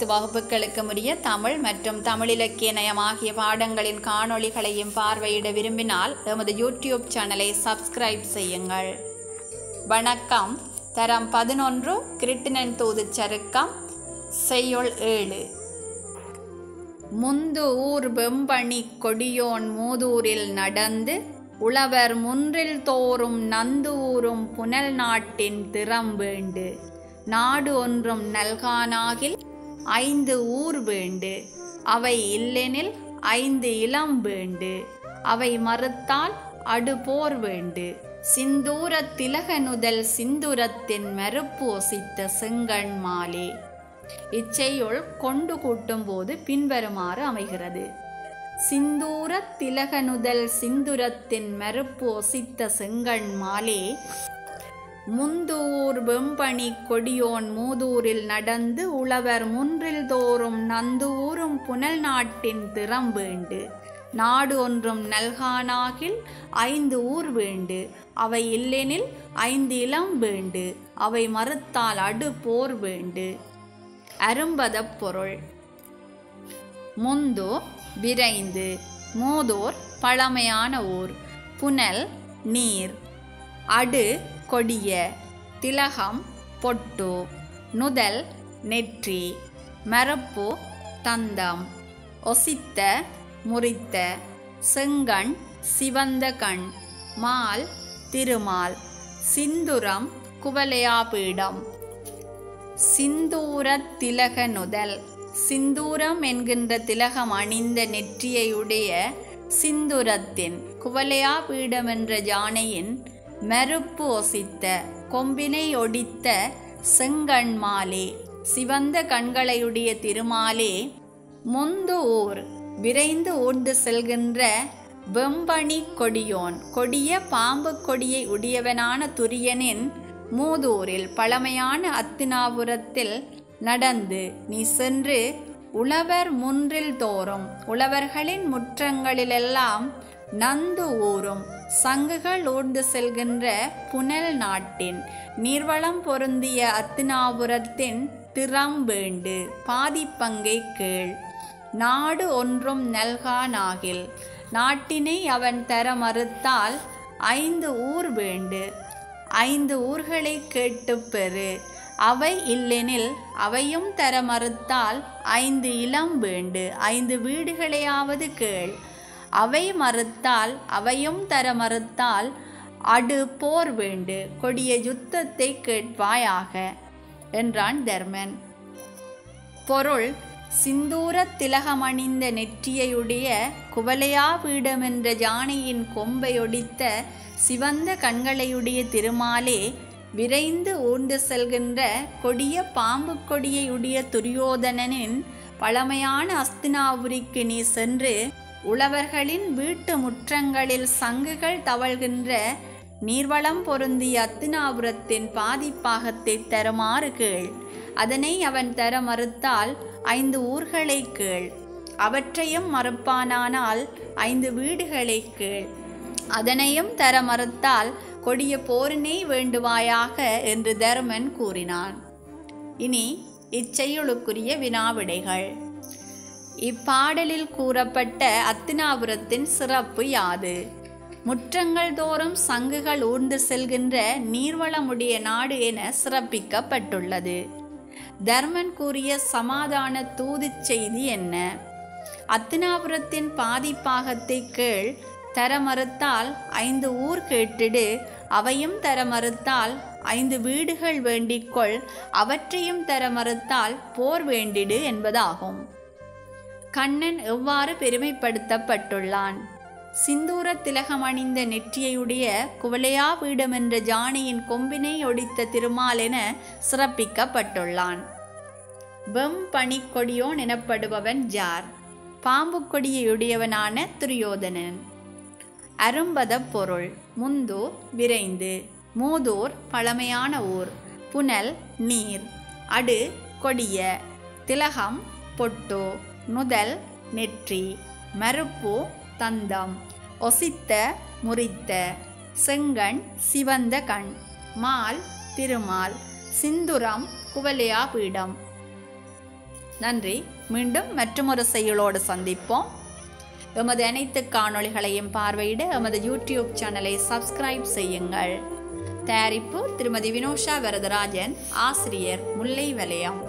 வகுப்புகளுக்கு உரிய தமிழ் மற்றும் தமிழ் இலக்கிய நயம் ஆகிய பாடங்களின் காணொளிகளையும் பார்வையிட விரும்பினால் எமது யூடியூப் சேனலை சப்ஸ்கிரைப் செய்யுங்கள் வணக்கம் தரம் பதினொன்று கிருட்டினன் தூது சருக்கம் செய்யுள் ஏழு முந்து ஊர் வெம்பணி கொடியோன் மூதூரில் நடந்து உழவர் முன்றில் தோறும் நந்து ஊரும் புனல் நாட்டின் திறம் வேண்டு நாடு ஒன்றும் நல்கானாகில் ஐந்து ஊர் வேண்டு அவை இல்லெனில் ஐந்து இளம் வேண்டு அவை மறுத்தால் அடுபோர் வேண்டு சிந்தூர திலகனுதல் சிந்துரத்தின் மறுப்பு ஒசித்த செங்கண் மாலே இச்செய்யுள் கொண்டு கூட்டும் போது பின்வருமாறு அமைகிறது சிந்தூர திலகனுதல் சிந்துரத்தின் மறுப்பு ஒசித்த செங்கண் மாலே முந்தூர் வெம்பணி கொடியோன் மூதூரில் நடந்து உழவர் முன்றில் தோறும் நந்தூரும் புனல் நாட்டின் திறம் வேண்டு நாடு ஒன்றும் நல்கானாகில் ஐந்து ஊர் வேண்டு அவை இல்லெனில் ஐந்து இளம் வேண்டு அவை மறுத்தால் அடு போர் வேண்டு அரும்பதப் பொருள் முந்து விரைந்து மூதோர் பழமையான ஊர் புனல் நீர் அடு கொடிய திலகம் பொட்டு நுதல் நெற்றி மரப்பு தந்தம் ஒசித்த முறித்த செங்கண் சிவந்த கண் மால் திருமால் சிந்துரம் குவலையாபீடம் சிந்தூர திலக நுதல் சிந்தூரம் என்கின்ற திலகம் அணிந்த நெற்றியையுடைய சிந்துரத்தின் குவலையா பீடம் என்ற யானையின் மறுப்பு ஒசித்த கொம்பினை ஒடித்த செங்கண்மாலே சிவந்த கண்களையுடைய திருமாலே முந்து ஊர் விரைந்து ஊர்ந்து செல்கின்ற வெம்பணி கொடியோன் கொடிய பாம்பு கொடியை உடையவனான துரியனின் மூதூரில் பழமையான அத்தினாபுரத்தில் நடந்து நீ சென்று உழவர் முன்றில் தோறும் உழவர்களின் முற்றங்களிலெல்லாம் நந்து ஊரும் சங்குகள் ஊர்ந்து செல்கின்ற புனல் நாட்டின் நீர்வளம் பொருந்திய அத்தினாபுரத்தின் திறம் வேண்டு பாதிப்பங்கை கீழ் நாடு ஒன்றும் நல்கானாகில் நாட்டினை அவன் தர மறுத்தால் ஐந்து ஊர் வேண்டு ஐந்து ஊர்களை கேட்டுப் பெறு அவை இல்லெனில் அவையும் தர மறுத்தால் ஐந்து இளம் வேண்டு ஐந்து வீடுகளையாவது கேள் அவை மறுத்தால் அவையும் தர மறுத்தால் அடு போர் வேண்டு கொடிய யுத்தத்தை கேட்பாயாக என்றான் தர்மன் பொருள் சிந்தூர திலகமணிந்த நெற்றியையுடைய குவலையா பீடம் என்ற யானையின் கொம்பையொடித்த சிவந்த கண்களையுடைய திருமாலே விரைந்து ஊர்ந்து செல்கின்ற கொடிய பாம்பு கொடியை உடைய துரியோதனனின் பழமையான அஸ்தினாபுரிக்கு நீ சென்று உழவர்களின் வீட்டு முற்றங்களில் சங்குகள் தவழ்கின்ற நீர்வளம் பொருந்திய அத்தினாபுரத்தின் பாதிப்பாகத்தை தருமாறு கேள் அதனை அவன் தர மறுத்தால் ஐந்து ஊர்களை கேள் அவற்றையும் மறுப்பானானால் ஐந்து வீடுகளை கேள் அதனையும் தர மறுத்தால் கொடிய போரினை வேண்டுவாயாக என்று தர்மன் கூறினான் இனி இச்செய்யுளுக்குரிய வினாவிடைகள் இப்பாடலில் கூறப்பட்ட அத்தினாபுரத்தின் சிறப்பு யாது முற்றங்கள் தோறும் சங்குகள் ஊர்ந்து செல்கின்ற நீர்வளமுடைய நாடு என சிறப்பிக்கப்பட்டுள்ளது தர்மன் கூறிய சமாதான தூதுச் செய்தி என்ன அத்தினாபுரத்தின் பாதிப்பாகத்தை கீழ் தர மறுத்தால் ஐந்து ஊர் கேட்டிடு அவையும் தர மறுத்தால் ஐந்து வீடுகள் வேண்டிக்கொள் அவற்றையும் தர மறுத்தால் போர் வேண்டிடு என்பதாகும் கண்ணன் எவ்வாறு பெருமைப்படுத்தப்பட்டுள்ளான் சிந்தூர திலகம் அணிந்த நெற்றியையுடைய குவலையா பீடம் என்ற ஜானியின் கொம்பினை ஒடித்த திருமால் என சிறப்பிக்கப்பட்டுள்ளான் வெம் பனிக்கொடியோன் எனப்படுபவன் ஜார் பாம்பு கொடியுடையவனான துரியோதனன் அரும்பத பொருள் முந்து விரைந்து மூதூர் பழமையான ஊர் புனல் நீர் அடு கொடிய திலகம் பொட்டு நுதல் நெற்றி மறுப்பு தந்தம் ஒசித்த முறித்த செங்கண் சிவந்த கண் மால் திருமால் சிந்துரம் குவலையா பீடம் நன்றி மீண்டும் மற்றொரு செய்யுளோடு சந்திப்போம் எமது அனைத்து காணொளிகளையும் பார்வையிட எமது யூடியூப் சேனலை சப்ஸ்கிரைப் செய்யுங்கள் தயாரிப்பு திருமதி வினோஷா வரதராஜன் ஆசிரியர் முல்லை வலயம்